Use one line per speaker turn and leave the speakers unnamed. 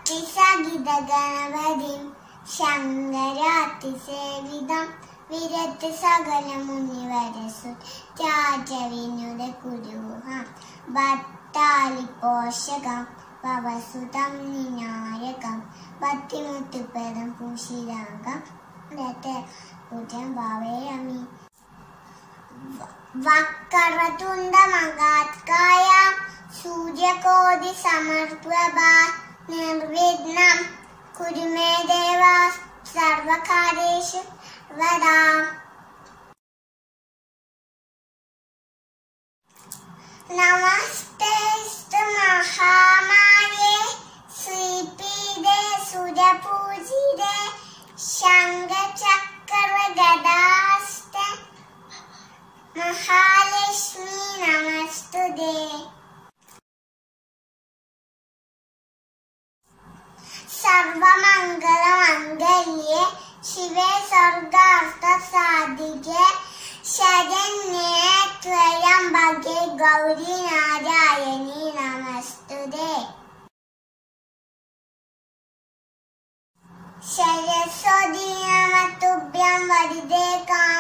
ഭക്തിസഹിത ഗണപതി ശങ്കരാതിസേവിതം വിരത്ത് സകല മുനിവരസു രാജവിനുര കുരൂഹം ഭക്താലി പോഷകം പവസുതം നിനായകം ഭക്തിമുത്തുപദം പൂശിരാഗം പൂജം ഭാവയാമി വക്രതുണ്ടമഗാത്കായ സൂര്യകോടി സമർപ്രഭ നിർവിഘ്നം കുരു മേ ദേവ സർവകാര്യേഷു വദാം നമസ്തേ മഹാമായേ ശ്രീപീഡേ സുരപൂജിതേ ശംഖചക്ര ഗദാസ്തേ മഹാലക്ഷ്മി നമസ്തുതേ സർവമംഗളമംഗല്യേ ശിവേ സ്വർഗാർത്ഥ സാധികേ ശരണ്യേ ത്രയംബകേ ഗൗരി നാരായണി നമസ്തുതേ സരസ്വതി നമ തുഭ്യം വരിതേ കാ